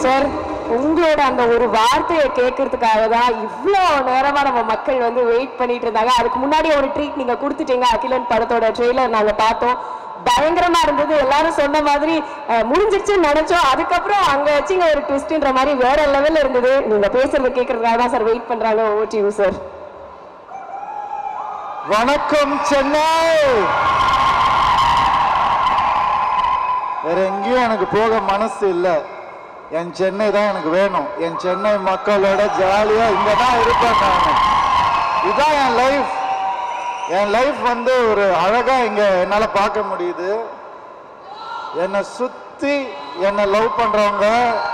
Sir உங்களோட அந்த ஒரு வார்த்தையை கேட்கறதுக்காக தான் இவ்வளோ நேரமா நம்ம மக்கள் வந்து வெயிட் பண்ணிட்டு இருந்தாங்க அதுக்கு முன்னாடி ஒரு ட்ரீட் நீங்க கொடுத்துட்டீங்க அகிலன் படத்தோட ட்ரெய்லர் நாங்க பார்த்தோம் பயங்கரமா இருந்தது எல்லாரும் சொன்ன மாதிரி அஹ், முடிஞ்சிருச்சுன்னு நினைச்சோம் அதுக்கப்புறம் அங்க வச்சுங்க ஒரு ட்விஸ்ட்ன்ற மாதிரி வேற லெவல்ல இருந்தது நீங்க பேசுறது கேட்கறதுக்காக தான் சார் வெயிட் பண்றாங்க ஓடியூ சார் வணக்கம் சென்னை வேற எங்கேயும் எனக்கு போக மனசு இல்லை என் சென்னை தான் எனக்கு வேணும் என் சென்னை மக்களோட ஜாலியா இங்க தான் இருப்பேன் நான் இதுதான் என் லைஃப் என் லைஃப் வந்து ஒரு அழகா இங்க என்னால பார்க்க முடியுது என்னை சுத்தி என்னை லவ் பண்றவங்க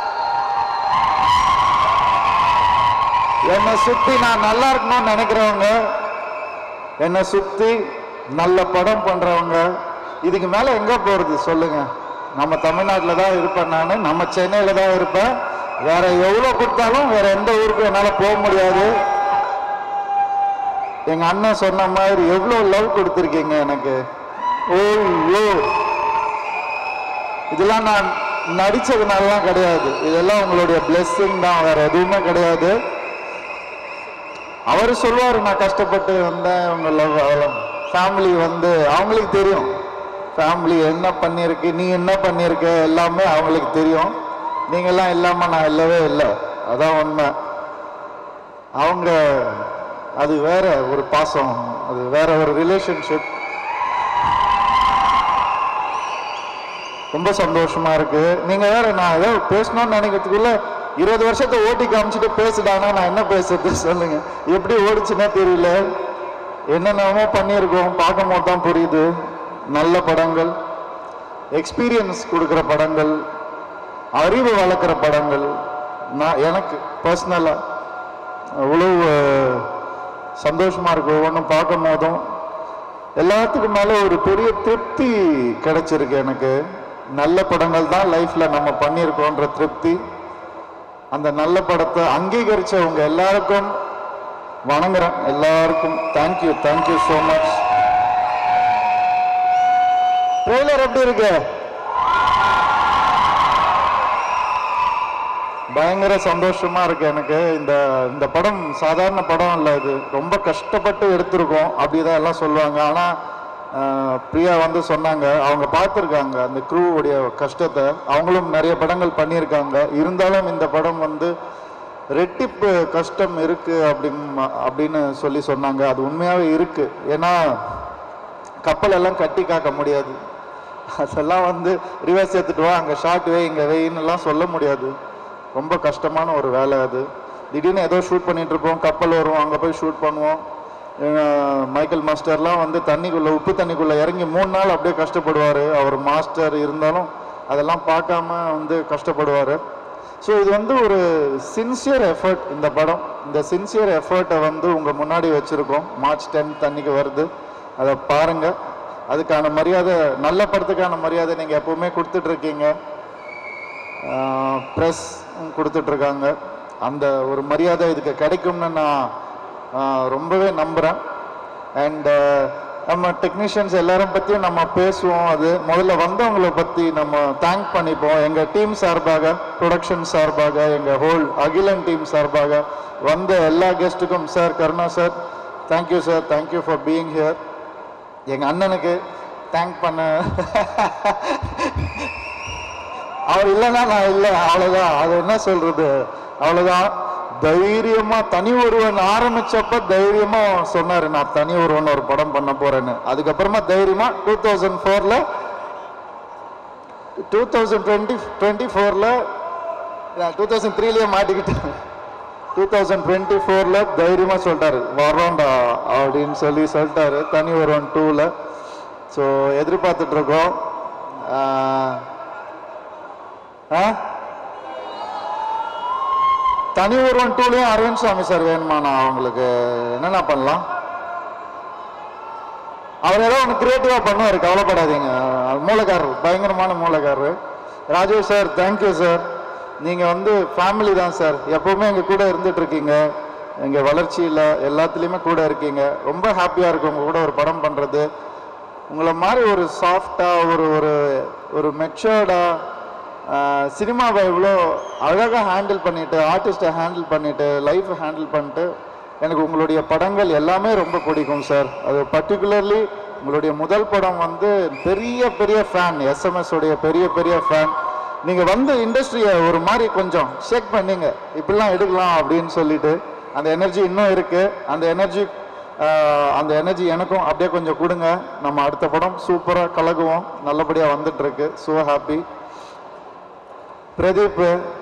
என்னை சுத்தி நான் நல்லா இருக்கணும்னு நினைக்கிறவங்க என்னை சுத்தி நல்ல படம் பண்றவங்க இதுக்கு மேல எங்க போறது சொல்லுங்க நம்ம தமிழ்நாட்டில் தான் இருப்பேன் நான் நம்ம சென்னையில தான் இருப்பேன் வேற எவ்வளோ கொடுத்தாலும் வேற எந்த ஊருக்கும் என்னால் போக முடியாது எங்க அண்ணன் சொன்ன மாதிரி எவ்வளோ லவ் கொடுத்துருக்கீங்க எனக்கு ஓய்யோ இதெல்லாம் நான் நடிச்சதுனாலலாம் கிடையாது இதெல்லாம் உங்களுடைய blessing தான் வேற எதுவுமே கிடையாது அவர் சொல்லுவார் நான் கஷ்டப்பட்டு வந்தேன் உங்க லவ் ஃபேமிலி வந்து அவங்களுக்கு தெரியும் ஃபேமிலி என்ன பண்ணியிருக்கு நீ என்ன பண்ணியிருக்க எல்லாமே அவங்களுக்கு தெரியும் நீங்கெல்லாம் இல்லாமல் நான் இல்லவே இல்லை அதான் உண்மை அவங்க அது வேற ஒரு பாசம் அது வேற ஒரு ரிலேஷன்ஷிப் ரொம்ப சந்தோஷமா இருக்கு நீங்க வேற நான் ஏதோ பேசணும்னு நினைக்கிறதுக்குள்ள இருபது வருஷத்தை ஓட்டி காமிச்சிட்டு பேசுடானா நான் என்ன பேசுறது சொல்லுங்க எப்படி ஓடிச்சுன்னே தெரியல என்னென்னமோ பண்ணியிருக்கோம் பார்க்கும் போது தான் புரியுது நல்ல படங்கள் எக்ஸ்பீரியன்ஸ் கொடுக்குற படங்கள் அறிவு வளர்க்குற படங்கள் நான் எனக்கு பர்சனலாக அவ்வளோ சந்தோஷமா இருக்கு ஒவ்வொன்றும் பார்க்கும் போதும் எல்லாத்துக்கும் மேல ஒரு பெரிய திருப்தி கிடைச்சிருக்கு எனக்கு நல்ல படங்கள் தான் லைஃப்ல நம்ம பண்ணியிருக்கோன்ற திருப்தி அந்த நல்ல படத்தை அங்கீகரிச்சவங்க எல்லாருக்கும் வணங்குறேன் எல்லாருக்கும் thank you thank you so much trailer எப்படி இருக்கு பயங்கர சந்தோஷமா இருக்கு எனக்கு இந்த இந்த படம் சாதாரண படம் இல்லை இது ரொம்ப கஷ்டப்பட்டு எடுத்திருக்கோம் அப்படிதான் எல்லாம் சொல்லுவாங்க ஆனா ஆஹ், பிரியா வந்து சொன்னாங்க அவங்க பார்த்துருக்காங்க அந்த க்ரூவுடைய கஷ்டத்தை அவங்களும் நிறைய படங்கள் பண்ணியிருக்காங்க இருந்தாலும் இந்த படம் வந்து ரெட்டிப்பு கஷ்டம் இருக்கு அப்படின்னு அப்படின்னு சொல்லி சொன்னாங்க அது உண்மையாவே இருக்கு ஏன்னா கப்பல் எல்லாம் கட்டி காக்க முடியாது அதெல்லாம் வந்து ரிவர்ஸ் எடுத்துட்டு வா அங்கே ஷார்ட் வே இங்கே வெயின்னுலாம் சொல்ல முடியாது ரொம்ப கஷ்டமான ஒரு வேலை அது திடீர்னு ஏதோ ஷூட் பண்ணிட்டு இருப்போம் கப்பல் வரும் அங்கே போய் ஷூட் பண்ணுவோம் அஹ் மைக்கேல் மாஸ்டர்லாம் வந்து தண்ணிக்குள்ளே உப்பு தண்ணிக்குள்ளே இறங்கி மூணு நாள் அப்படியே கஷ்டப்படுவார் அவர் மாஸ்டர் இருந்தாலும் அதெல்லாம் பார்க்காம வந்து கஷ்டப்படுவார் ஸோ இது வந்து ஒரு சின்சியர் எஃபர்ட் இந்த படம் இந்த சின்சியர் எஃபர்ட்டை வந்து உங்கள் முன்னாடி வச்சுருக்கோம் மார்ச் டென்த் அன்னைக்கு வருது அதை பாருங்கள் அதுக்கான மரியாதை நல்ல படத்துக்கான மரியாதை நீங்கள் எப்பவுமே கொடுத்துட்ருக்கீங்க ப்ரெஸ் கொடுத்துட்ருக்காங்க அந்த ஒரு மரியாதை இதுக்கு கிடைக்கும்னு நான் ஆஹ், ரொம்பவே நம்புகிறேன் அண்ட் நம்ம டெக்னீஷியன்ஸ் எல்லாரும் பற்றியும் நம்ம பேசுவோம் அது முதல்ல வந்தவங்களை பற்றி நம்ம தேங்க் பண்ணிப்போம் எங்கள் டீம் சார்பாக ப்ரொடக்ஷன் சார்பாக எங்கள் ஹோல் அகிலன் டீம் சார்பாக வந்த எல்லா கெஸ்ட்டுக்கும் sir Karuna sir thank you sir thank you for being here எங்கள் அண்ணனுக்கு தேங்க் பண்ண அவர் இல்லைன்னா நான் இல்லை அவ்வளோதான் அது என்ன சொல்றது அவ்வளோதான் தைரியமா தனி ஒருவன் ஆரம்பிச்சப்ப தைரியமா சொன்னாரு நான் தனி ஒருவன் ஒரு படம் பண்ண போறேன்னு அதுக்கப்புறமா தைரியமா டூ தௌசண்ட் ஃபோர்ல டூ தௌசண்ட் டுவெண்ட்டி டுவெண்ட்டி ஃபோர்ல டூ தௌசண்ட் த்ரீலயே மாட்டிக்கிட்டேன் டூ தௌசண்ட் டுவெண்ட்டி ஃபோரில் தைரியமாக சொல்லிட்டாரு வரோண்டா அப்படின்னு சொல்லி சொல்லிட்டாரு தனி ஒருவன் டூவில் ஸோ எதிர்பார்த்துட்டு இருக்கோம் ஆஹ், ஆ தனி ஒருவன் டூலையும் அரவிந்த் சாமி சார் வேணுமாண்ணா அவங்களுக்கு என்னென்ன பண்ணலாம் அவர் ஏதோ ஒன்று கிரியேட்டிவாக பண்ணுவார் கவலைப்படாதீங்க அவர் மூலக்காரர் பயங்கரமான மூலக்காரர் ராஜு சார் தேங்க்யூ சார் நீங்கள் வந்து ஃபேமிலி தான் சார் எப்போவுமே எங்கள் கூட இருந்துட்டு இருக்கீங்க எங்கள் வளர்ச்சியில் எல்லாத்துலேயுமே கூட இருக்கீங்க ரொம்ப ஹாப்பியாக இருக்கு உங்கள் கூட ஒரு படம் பண்ணுறது உங்களை மாதிரி ஒரு சாஃப்டாக ஒரு ஒரு ஒரு மெச்சோர்டாக ஆஹ் சினிமாவை இவ்வளோ அழகாக ஹேண்டில் பண்ணிட்டு ஆர்டிஸ்ட்டை ஹேண்டில் பண்ணிட்டு லைஃப்பை ஹேண்டில் பண்ணிட்டு எனக்கு உங்களுடைய படங்கள் எல்லாமே ரொம்ப பிடிக்கும் சார் அது பர்டிகுலர்லி உங்களுடைய முதல் படம் வந்து பெரிய பெரிய ஃபேன் எஸ்எம்எஸ் உடைய பெரிய பெரிய ஃபேன் நீங்கள் வந்து இண்டஸ்ட்ரியை ஒரு மாதிரி கொஞ்சம் ஷேக் பண்ணீங்க இப்படிலாம் எடுக்கலாம் அப்படின்னு சொல்லிட்டு அந்த எனர்ஜி இன்னும் இருக்கு அந்த எனர்ஜி அந்த எனர்ஜி எனக்கும் அப்படியே கொஞ்சம் கொடுங்க நம்ம அடுத்த படம் சூப்பராக கலகுவோம் நல்லபடியாக வந்துட்டு இருக்கு ஸோ ஹாப்பி பிரதீப்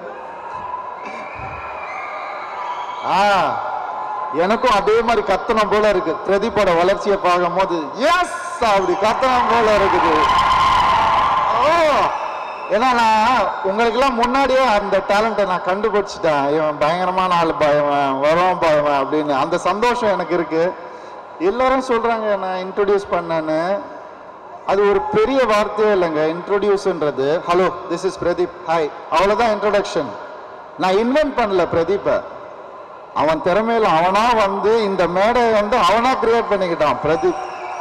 ஆ எனக்கும் அதே மாதிரி கத்தனம் போல இருக்கு பிரதீப்போட வளர்ச்சியை பார்க்கும்போது எஸ் அப்படி கத்தனம் போல இருக்குது ஓ ஏன்னா நான் உங்களுக்கெல்லாம் முன்னாடியே அந்த டேலண்ட்டை நான் கண்டுபிடிச்சிட்டேன் இவன் பயங்கரமான ஆள் இவன் வரோம் இவன் அப்படின்னு அந்த சந்தோஷம் எனக்கு இருக்கு எல்லாரும் சொல்றாங்க நான் இன்ட்ரடியூஸ் பண்ணேன்னு அது ஒரு பெரிய வார்த்தையே இல்லைங்க இன்ட்ரோடியூஸ்ன்றது hello this is Pradeep hi அவ்வளோதான் இன்ட்ரோடக்ஷன் நான் இன்வென்ட் பண்ணல பிரதீப்பை அவன் திறமையில அவனா வந்து இந்த மேடையை வந்து அவனா கிரியேட் பண்ணிக்கிட்டான் பிரதீப்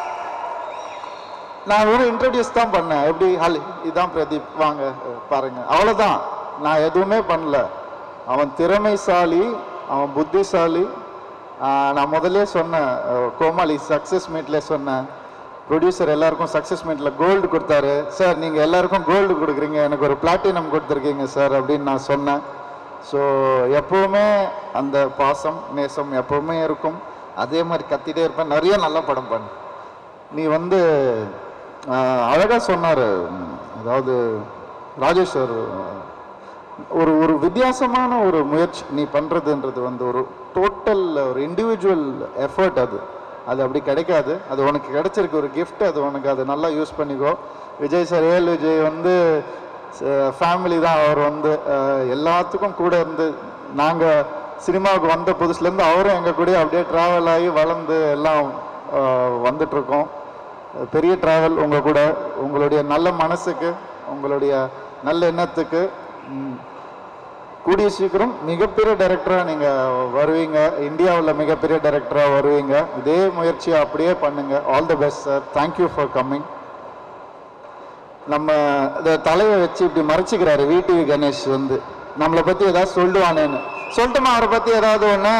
நான் வெறும் இன்ட்ரடியூஸ் தான் பண்ணேன் எப்படி ஹலோ இதான் பிரதீப் வாங்க அஹ், பாருங்க அவ்வளோதான் நான் எதுவுமே பண்ணல அவன் திறமைசாலி அவன் புத்திசாலி ஆஹ், நான் முதல்ல சொன்னேன் அஹ், கோமாளி சக்ஸஸ் மீட்ல சொன்னேன் ப்ரொடியூசர் எல்லாருக்கும் சக்ஸஸ் மீட்ல கோல்டு கொடுத்தாரு சார் நீங்க எல்லாருக்கும் கோல்டு கொடுக்குறீங்க எனக்கு ஒரு பிளாட்டினம் கொடுத்துருக்கீங்க சார் அப்படின்னு நான் சொன்னேன் ஸோ எப்பவுமே அந்த பாசம் நேசம் எப்பவுமே இருக்கும் அதே மாதிரி கத்திட்டே இருப்பேன் நிறைய நல்ல படம் பண்ணு நீ வந்து ஆஹ், அழகா சொன்னார் அதாவது ராஜேஷ் சார் ஒரு ஒரு வித்தியாசமான ஒரு முயற்சி நீ பண்றதுன்றது வந்து ஒரு டோட்டல் ஒரு இண்டிவிஜுவல் எஃபர்ட் அது அது அப்படி கிடைக்காது அது உனக்கு கிடைச்சிருக்கு ஒரு gift அது உனக்கு அதை நல்லா யூஸ் பண்ணிக்கோ விஜய் சார் ஏஎல் விஜய் வந்து ஃபேமிலி தான் அவர் வந்து அஹ், எல்லாத்துக்கும் கூட இருந்து நாங்கள் சினிமாவுக்கு வந்த புதுசுலேருந்து அவரும் எங்கள் கூட அப்படியே ட்ராவல் ஆகி வளர்ந்து எல்லாம் அஹ், வந்துட்டு இருக்கோம் பெரிய டிராவல் உங்கள் கூட உங்களுடைய நல்ல மனசுக்கு உங்களுடைய நல்ல எண்ணத்துக்கு ம், கூடிய சீக்கிரம் மிகப்பெரிய டைரக்டராக நீங்கள் வருவீங்க இந்தியாவில் மிகப்பெரிய டைரக்டராக வருவீங்க இதே முயற்சியை அப்படியே பண்ணுங்க all the best sir thank you for coming நம்ம இந்த தலையை வச்சு இப்படி மறைச்சிக்கிறாரு விடிவி கணேஷ் வந்து நம்மளை பற்றி ஏதாவது சொல்லுவானேன்னு சொல்லட்டுமா அவரை பற்றி ஏதாவது ஒன்று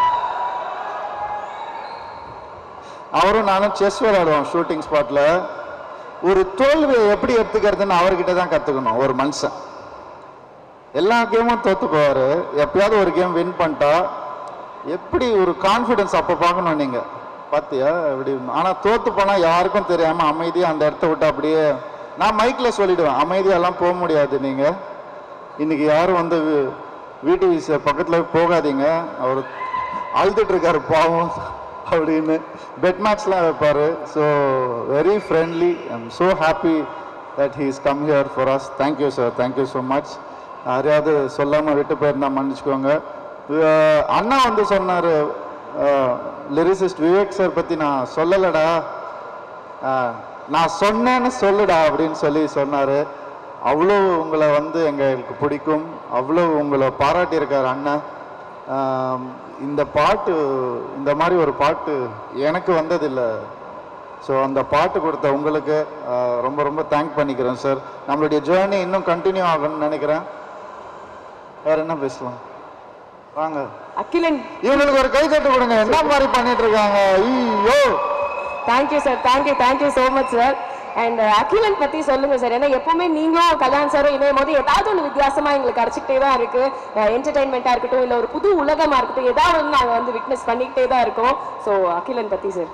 அவரும் நானும் செஸ் விளையாடுவோம் ஷூட்டிங் ஸ்பாட்ல ஒரு தோல்வியை எப்படி எடுத்துக்கிறதுன்னு அவர்கிட்ட தான் கற்றுக்கணும் ஒரு மனுஷன் எல்லா கேமும் தோத்து போவார் எப்பயாவது ஒரு கேம் வின் பண்ணிட்டா எப்படி ஒரு கான்ஃபிடன்ஸ் அப்போ பார்க்கணும் நீங்கள் பார்த்தியா இப்படி ஆனால் தோத்து போனால் யாருக்கும் தெரியாமல் அமைதியாக அந்த இடத்த விட்டு அப்படியே நான் மைக்கில் சொல்லிடுவேன் அமைதியாலாம் போக முடியாது நீங்கள் இன்னைக்கு யாரும் வந்து வீட்டு பக்கத்தில் போகாதீங்க அவர் அழுதுட்டு இருக்காரு பாவம் அப்படின்னு பெட் மேட்ச்லாம் வைப்பார் so very friendly I'm so happy that he's come here for us thank you sir thank you so much யாரையாவது சொல்லாமல் விட்டு போயிருந்தா மன்னிச்சுக்கோங்க அஹ் அண்ணா வந்து சொன்னார் லிரிசிஸ்ட் விவேக் சார் பற்றி நான் சொல்லலடா ஆஹ், நான் சொன்னேன்னு சொல்லுடா அப்படின்னு சொல்லி சொன்னார் அவ்வளோ உங்களை வந்து எங்களுக்கு பிடிக்கும் அவ்வளோ உங்களை பாராட்டியிருக்கார் அண்ணன் ஆம், இந்த பாட்டு இந்த மாதிரி ஒரு பாட்டு எனக்கு வந்ததில்லை ஸோ அந்த பாட்டு கொடுத்த உங்களுக்கு ஆஹ், ரொம்ப ரொம்ப தேங்க் பண்ணிக்கிறேன் சார் நம்மளுடைய ஜேர்னி இன்னும் கண்டினியூ ஆகணும்னு நினைக்கிறேன் வேற என்ன பேசலாம் வாங்க அகிலன் இவங்களுக்கு ஒரு கை தட்டு கொடுங்க என்ன மாதிரி பண்ணிட்டு இருக்காங்க ஐயோ thank you sir thank you thank you so much sir and Akilan பத்தி சொல்லுங்க சார் ஏன்னா எப்பவுமே நீங்களும் கல்யாண் சாரும் இணையும் போது ஏதாவது ஒன்று வித்தியாசமா எங்களுக்கு கிடைச்சிக்கிட்டே தான் இருக்கு என்டர்டைன்மெண்ட்டாக இருக்கட்டும் இல்லை ஒரு புது உலகமா இருக்கட்டும் ஏதாவது ஒன்று நாங்கள் வந்து விட்னஸ் பண்ணிக்கிட்டே தான் இருக்கோம் ஸோ அகிலன் பத்தி சார்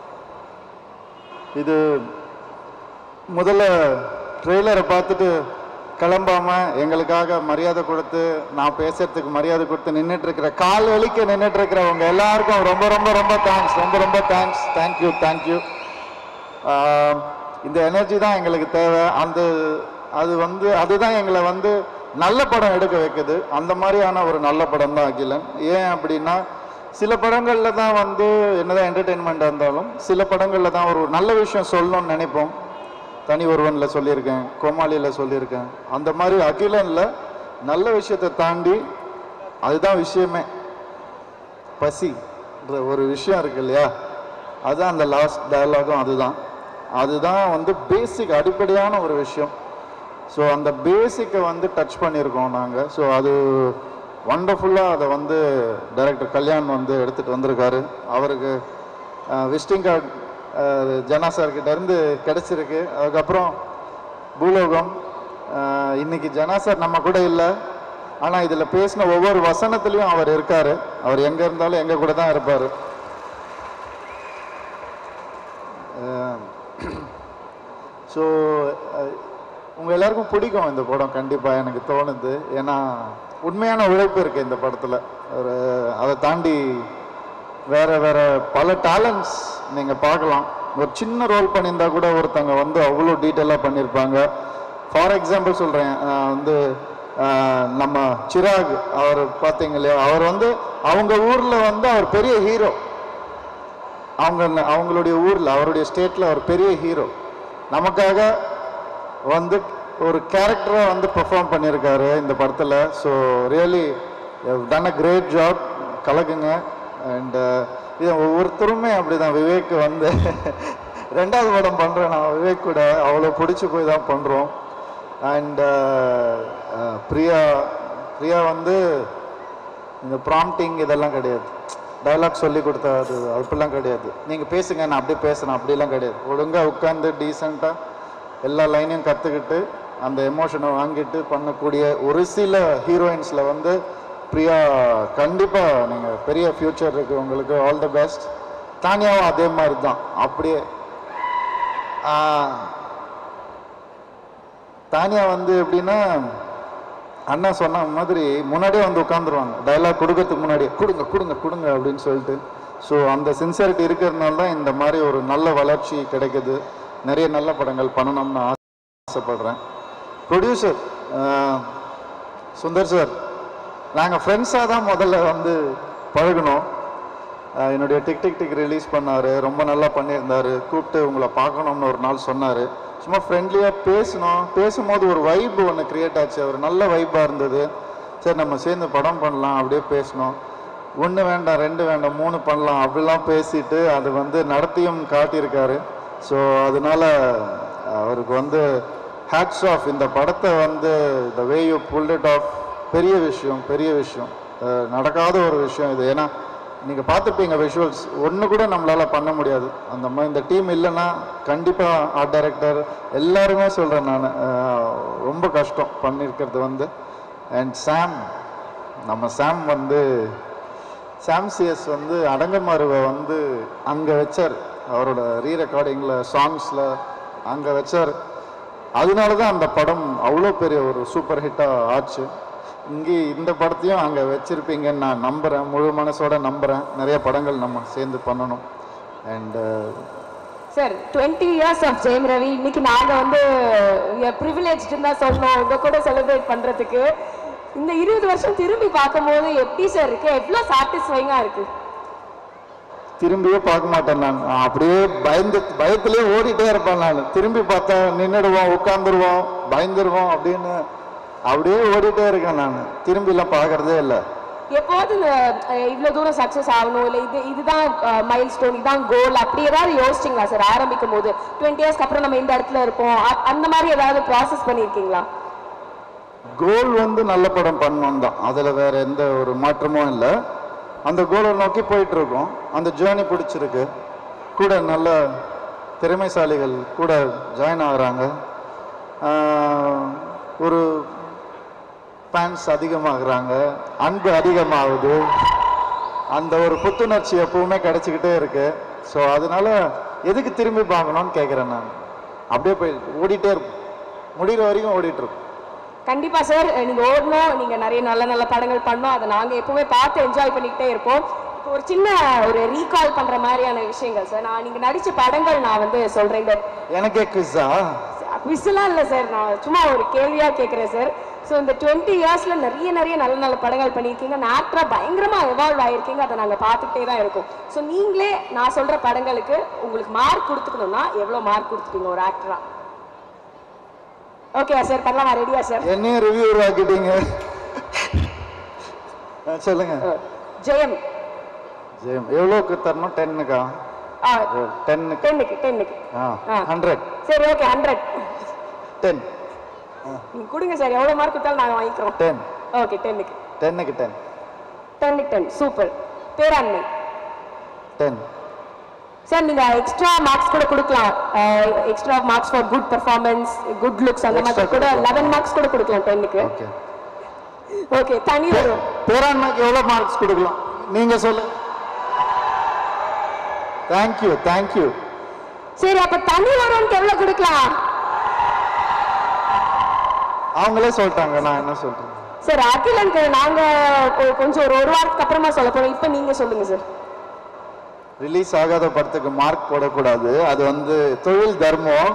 இது முதல்ல ட்ரெய்லரை பார்த்துட்டு கிளம்பாம எங்களுக்காக மரியாதை கொடுத்து நான் பேசுறதுக்கு மரியாதை கொடுத்து நின்றுட்டு இருக்கிற கால் வலிக்க நின்றுட்டு இருக்கிறவங்க எல்லாருக்கும் ரொம்ப ரொம்ப ரொம்ப தேங்க்ஸ் ரொம்ப ரொம்ப தேங்க்ஸ் தேங்க்யூ தேங்க்யூ இந்த எனர்ஜி தான் எங்களுக்கு தேவை அந்த அது வந்து அதுதான் எங்களை வந்து நல்ல படம் எடுக்க வைக்குது அந்த மாதிரியான ஒரு நல்ல படம் தான் அகிலன் ஏன் அப்படின்னா சில படங்களில் தான் வந்து என்னதான் என்டர்டெயின்மெண்ட்டாக இருந்தாலும் சில படங்களில் தான் ஒரு நல்ல விஷயம் சொல்லணும்னு நினைப்போம் தனி ஒருவனில் சொல்லியிருக்கேன் கோமாளியில் சொல்லியிருக்கேன் அந்த மாதிரி அகிலனில் நல்ல விஷயத்தை தாண்டி அதுதான் விஷயமே பசின்ற ஒரு விஷயம் இருக்கு இல்லையா அதுதான் அந்த லாஸ்ட் டயலாகும் அதுதான் அதுதான் வந்து பேசிக் அடிப்படையான ஒரு விஷயம் ஸோ அந்த பேசிக்கை வந்து டச் பண்ணியிருக்கோம் நாங்கள் ஸோ அது ஒண்டர்ஃபுல்லாக அதை வந்து டைரக்டர் கல்யாண் வந்து எடுத்துகிட்டு வந்திருக்காரு அவருக்கு விசிட்டிங் கார்டு ஜனா சார்கிட்ட இருந்து கிடச்சிருக்கு அதுக்கப்புறம் பூலோகம் அஹ், இன்னைக்கு ஜனா சார் நம்ம கூட இல்லை ஆனால் இதில் பேசின ஒவ்வொரு வசனத்துலேயும் அவர் இருக்கார் அவர் எங்கே இருந்தாலும் எங்கள் கூட தான் இருப்பார் ஸோ உங்கள் எல்லாருக்கும் பிடிக்கும் இந்த படம் கண்டிப்பாக எனக்கு தோணுது ஏன்னா உண்மையான உழைப்பு இருக்குது இந்த படத்தில் ஒரு அதை தாண்டி வேற வேற பல டேலண்ட்ஸ் நீங்கள் பார்க்கலாம் ஒரு சின்ன ரோல் பண்ணியிருந்தா கூட ஒருத்தங்க வந்து அவ்வளோ டீட்டெயிலாக பண்ணியிருப்பாங்க ஃபார் எக்ஸாம்பிள் சொல்கிறேன் வந்து அஹ், நம்ம சிராக் அவர் பார்த்தீங்க இல்லையா அவர் வந்து அவங்க ஊரில் வந்து அவர் பெரிய ஹீரோ அவங்க அவங்களுடைய ஊரில் அவருடைய ஸ்டேட்டில் ஒரு பெரிய ஹீரோ நமக்காக வந்து ஒரு கேரக்டராக வந்து பெர்ஃபார்ம் பண்ணியிருக்காரு இந்த படத்தில் so really done a great job கலக்குங்க அண்ட் இது ஒவ்வொருத்தருமே அப்படி தான் விவேக் வந்து ரெண்டாவது படம் பண்ணுறேன் நான் விவேக் கூட அவ்வளோ பிடிச்சி போய் தான் பண்ணுறோம் அண்ட் பிரியா பிரியா வந்து இந்த ப்ராம்ப்டிங் இதெல்லாம் கிடையாது டயலாக் சொல்லி கொடுத்தா அது அப்படிலாம் கிடையாது நீங்கள் பேசுங்க நான் அப்படியே பேசுகிறேன் அப்படிலாம் கிடையாது ஒழுங்காக உட்காந்து டீசெண்டாக எல்லா லைனையும் கற்றுக்கிட்டு அந்த எமோஷனை வாங்கிட்டு பண்ணக்கூடிய ஒரு சில ஹீரோயின்ஸில் வந்து பிரியா கண்டிப்பாக நீங்கள் பெரிய ஃப்யூச்சர் இருக்குது உங்களுக்கு ஆல் தி பெஸ்ட் தானியாவும் அதே மாதிரி தான் அப்படியே ஆஹ், தானியா வந்து எப்படின்னா அண்ணா சொன்ன மாதிரி முன்னாடியே வந்து உட்காந்துருவாங்க டயலாக் கொடுக்கறதுக்கு முன்னாடியே கொடுங்க கொடுங்க கொடுங்க அப்படின்னு சொல்லிட்டு ஸோ அந்த சின்சியரிட்டி இருக்கிறதுனால தான் இந்த மாதிரி ஒரு நல்ல வளர்ச்சி கிடைக்குது நிறைய நல்ல படங்கள் பண்ணணும்னு ஆசைப்படுறேன் ப்ரொடியூசர் சுந்தர் சார் நாங்கள் ஃப்ரெண்ட்ஸாக தான் முதல்ல வந்து பழகுனோம் ஆஹ் என்னுடைய டிக் டிக் டிக் ரிலீஸ் பண்ணார் ரொம்ப நல்லா பண்ணியிருந்தார் கூப்பிட்டு உங்களை பார்க்கணும்னு ஒரு நாள் சொன்னார் சும்மா ஃப்ரெண்ட்லியாக பேசினோம் பேசும்போது ஒரு வைப் ஒன்று க்ரியேட் ஆச்சு ஒரு நல்ல வைப்பாக இருந்தது சரி நம்ம சேர்ந்து படம் பண்ணலாம் அப்படியே பேசினோம் ஒன்று வேண்டாம் ரெண்டு வேண்டாம் மூணு பண்ணலாம் அப்படிலாம் பேசிட்டு அது வந்து நடத்தியும் காட்டியிருக்காரு ஸோ அதனால அவருக்கு வந்து ஹேட்ஸ் ஆஃப் இந்த படத்தை வந்து the way you built it of பெரிய விஷயம் பெரிய விஷயம் அஹ் நடக்காத ஒரு விஷயம் இது ஏன்னா நீங்கள் பார்த்துருப்பீங்க விஷுவல்ஸ் ஒன்று கூட நம்மளால் பண்ண முடியாது அந்த மாதிரி இந்த டீம் இல்லைன்னா கண்டிப்பாக ஆர்ட் டைரக்டர் எல்லாருமே சொல்கிறேன் நான் ரொம்ப கஷ்டம் பண்ணியிருக்கிறது வந்து அண்ட் சாம் நம்ம சாம் வந்து சாம் சிஎஸ் வந்து அடங்கமருவை வந்து அங்கே வச்சார் அவரோட ரீ ரெக்கார்டிங்கில் சாங்ஸில் அங்கே வச்சார் அதனால தான் அந்த படம் அவ்வளோ பெரிய ஒரு சூப்பர் ஹிட்டாக ஆச்சு இங்கே இந்த படத்தையும் அங்கே வச்சுருப்பீங்கன்னு நான் நம்புகிறேன் முழு மனசோட நம்புகிறேன் நிறைய படங்கள் நம்ம சேர்ந்து பண்ணணும் and sir twenty years of Jayam Ravi இன்னைக்கு நாங்கள் வந்து ப்ரிவிலேஜ்டுன்னு தான் சொன்னோம் உங்க கூட செலிப்ரேட் பண்ணுறதுக்கு இந்த இருபது வருஷம் திரும்பி பார்க்கும்போது எப்படி சார் இருக்கு எவ்வளோ சாட்டிஸ்ஃபைங்காக இருக்கு திரும்பியே பார்க்க மாட்டேன் நான் நான் அப்படியே பயந்து பயத்திலே ஓடிட்டே இருப்பேன் நான் திரும்பி பார்த்தா நின்றுடுவோம் உட்காந்துருவோம் பயந்துருவோம் அப்படின்னு அப்படியே ஓடிட்டே இருக்கேன் நான் திரும்பிலாம் பார்க்கறதே இல்லை எப்போது இந்த அஹ், இவ்வளவு தூரம் சக்ஸஸ் ஆகணும் இல்லை இது இதுதான் மைல் ஸ்டோன் இதுதான் கோல் அப்படி ஏதாவது யோசிச்சிங்களா சார் ஆரம்பிக்கும் போது டுவெண்ட்டி இயர்ஸ்க்கு அப்புறம் நம்ம இந்த இடத்துல இருப்போம் அ- அந்த மாதிரி ஏதாவது ப்ராசஸ் பண்ணியிருக்கீங்களா கோல் வந்து நல்ல படம் பண்ணணும் தான் அதில் வேற எந்த ஒரு மாற்றமும் இல்லை அந்த கோலை நோக்கி போயிட்டு இருக்கோம் அந்த ஜேர்னி பிடிச்சிருக்கு கூட நல்ல திறமைசாலிகள் கூட ஜாயின் ஆகுறாங்க ஆஹ், ஒரு ஃபேன்ஸ் அதிகமாகுறாங்க அன்பு அதிகமாகுது அந்த ஒரு புத்துணர்ச்சி எப்பவுமே கிடைச்சிக்கிட்டே இருக்கு ஸோ அதனால எதுக்கு திரும்பி பார்க்கணும்னு கேட்குறேன் நான் அப்படியே போய் ஓடிட்டே இருக்கும் முடிகிற வரைக்கும் ஓடிட்டு இருக்கும் கண்டிப்பா சார் நீங்க ஓடணும் நீங்க நிறைய நல்ல நல்ல படங்கள் பண்ணோம் அதை நாங்க எப்பவுமே பார்த்து என்ஜாய் பண்ணிக்கிட்டே இருப்போம் இப்போ ஒரு சின்ன ஒரு ரீகால் பண்ற மாதிரியான விஷயங்கள் சார் நான் நீங்க நடிச்ச படங்கள் நான் வந்து சொல்றேன் இந்த எனக்கே குவிஸா குவிஸ்லாம் இல்லை சார் நான் சும்மா ஒரு கேள்வியா கேட்குறேன் சார் ஸோ இந்த டுவெண்ட்டி இயர்ஸ்ல நிறைய நிறைய நல்ல நல்ல படங்கள் பண்ணியிருக்கீங்க ஆக்டரா பயங்கரமா எவால்வ் ஆயிருக்கீங்க அதை நாங்கள் பார்த்துக்கிட்டே தான் இருக்கோம் ஸோ நீங்களே நான் சொல்ற படங்களுக்கு உங்களுக்கு மார்க் கொடுத்துக்கணும்னா எவ்வளோ மார்க் கொடுத்துட்டீங்க ஒரு ஆக்டரா ஓகே சார் பண்ணலாமா ரெடியா சார் என்னையும் ரிவ்யூ ஆக்கிட்டீங்க ஆ, சொல்லுங்க ஜெயம் ஜெயம் எவ்வளோக்கு தரணும் டென்னுக்கா ஆ டென்னுக்கு டென்னுக்கு டென்னுக்கு ஆ ஆ. ஹண்ட்ரட் சரி ஓகே ஹண்ட்ரட் டென் நீங்க கொடுங்க சார் எவ்வளவு மார்க் கொடுத்தாலும் நாங்க வாங்கிக்கிறோம் டென் ஓகே டென்னுக்கு டென்னுக்கு டென் டென்னுக்கு ten super Peranmai ten sir நீங்க எக்ஸ்ட்ரா மார்க்ஸ் கூட கொடுக்கலாம் extra marks for good performance good looks அந்த மாதிரி Extra கூட கொடுக்கலாம். லெவன் மார்க்ஸ் கூட கொடுக்கலாம் டென்னுக்கு ஓகே ஓகே தனி வரும் பேராண்மைக்கு எவ்வளோ மார்க்ஸ் கொடுக்கலாம் நீங்க சொல்லு தேங்க்யூ தேங்க்யூ சரி அப்ப தனி வருவனுக்கு எவ்வளவு கொடுக்கலாம் அவங்களே சொல்லிட்டாங்க நான் என்ன சொல்றேன் சார் அகிலனுக்கு நாங்க கொ- கொஞ்சம் ஒரு ஒரு வாரத்துக்கு அப்புறமா சொல்ல போறோம் இப்போ நீங்க சொல்லுங்க சார் ரிலீஸ் ஆகாத படத்துக்கு மார்க் போடக்கூடாது அது வந்து தொழில் தர்மம்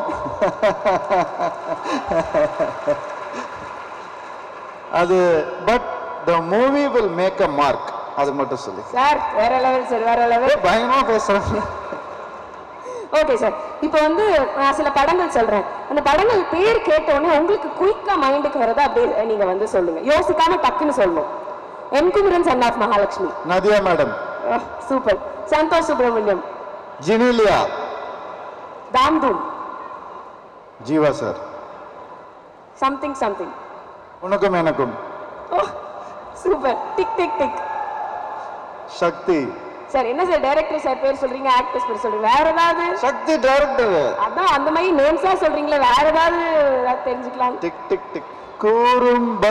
அது but the movie will make a mark அது மட்டும் சொல்லி சார் வேற லெவல் சார் வேற லெவல் பயமா பேசுறாங்க ஓகே சார் இப்போ வந்து நான் சில படங்கள் சொல்றேன் அந்த படங்கள் பேர் கேட்ட உடனே உங்களுக்கு குயிக்கா மைண்டுக்கு வரதை அப்படியே நீங்க வந்து சொல்லுங்க யோசிக்காம டக்குன்னு சொல்லணும் என்குமரன் son of Mahalakshmi Nadiya madam super Santosh Subramaniam Genelia Dhaam Dhoom Jeeva sir something something உனக்கும் எனக்கும் ஓ super tick tick tick Shakti sir என்ன சார் டைரக்டர் சார் பேர் சொல்றீங்க ஆக்டர்ஸ் பேர் சொல்றீங்க வேற ஏதாவது சக்தி டைரக்டர் அதான் அந்த மாதிரி நேம்ஸா சொல்றீங்களே வேற ஏதாவது ஏதாவது தெரிஞ்சுக்கலாம் டிக் டிக் டிக் கூறும்பா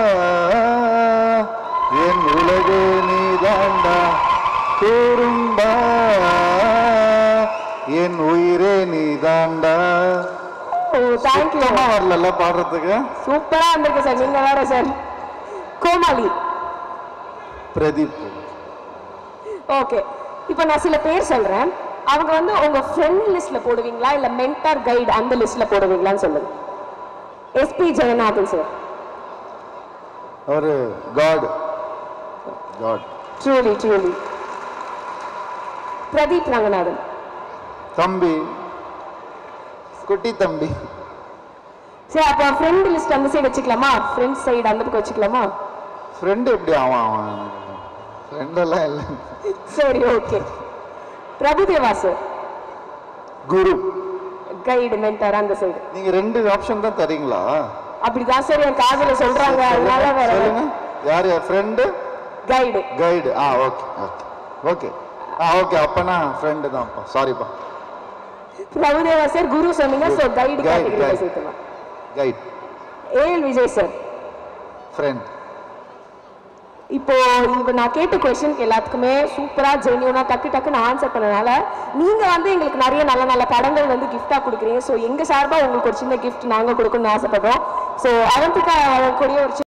என் உலகு நீதாண்டா கூறும்பா என் உயிரே நீதாண்டா ஓ தேங்க்யூ சுத்தமா வரல பாடுறதுக்கு சூப்பரா வந்திருக்கு சார் நீங்க வேற சார் கோமாளி பிரதீப் ஓகே இப்போ நான் சில பேர் சொல்றேன் அவங்க வந்து உங்க ஃப்ரெண்ட் லிஸ்ட்ல போடுவீங்களா இல்ல மென்டார் கைடு அந்த லிஸ்ட்ல போடுவீங்களான்னு சொல்லுங்க எஸ்பி ஜெகநாதன் சார் ஒரு God God truly truly Pradeep Ranganathan தம்பி குட்டி தம்பி சரி அப்போ ஃப்ரெண்ட் லிஸ்ட் அந்த சைடு வச்சுக்கலாமா ஃப்ரெண்ட் சைடு அந்த பக்கம் வச்சுக்கலாமா ஃப்ரெண்டு எப்படி அவன் அவன் ஃப்ரெண்டெல்லாம் இல்லை சரி okay Prabhu Deva sir guru guide mentor அந்த சைடு நீங்க ரெண்டு ஆப்ஷன் தான் தரீங்களா அப்படிதான் சார் என் காதுல சொல்றாங்க அதனால வேற சொல்லுங்க யார் யார் ஃப்ரெண்டு கைடு கைடு ஆ ஓகே ஓகே ஓகே ஆ ஓகே அப்பனா ஃப்ரெண்டு தான்ப்பா சாரிப்பா பிரபுதேவா சார் குரு சொன்னீங்க ஸோ கைடு Guide, கேட்டகரியில் guide. சேர்த்துலாம் guide AL Vijay sir friend இப்போ இப்போ நான் கேட்ட கொஸ்டினுக்கு எல்லாத்துக்குமே சூப்பரா ஜென்யூனா டக்கு டக்குன்னு ஆன்சர் பண்ணனால நீங்க வந்து எங்களுக்கு நிறைய நல்ல நல்ல படங்கள் வந்து gift-ஆ கொடுக்குறீங்க ஸோ எங்க சார்பா உங்களுக்கு ஒரு சின்ன gift நாங்க கொடுக்கணும்னு ஆசைப்படுறோம் ஸோ அவந்திக்கா வழங்கக்கூடிய ஒரு சின்ன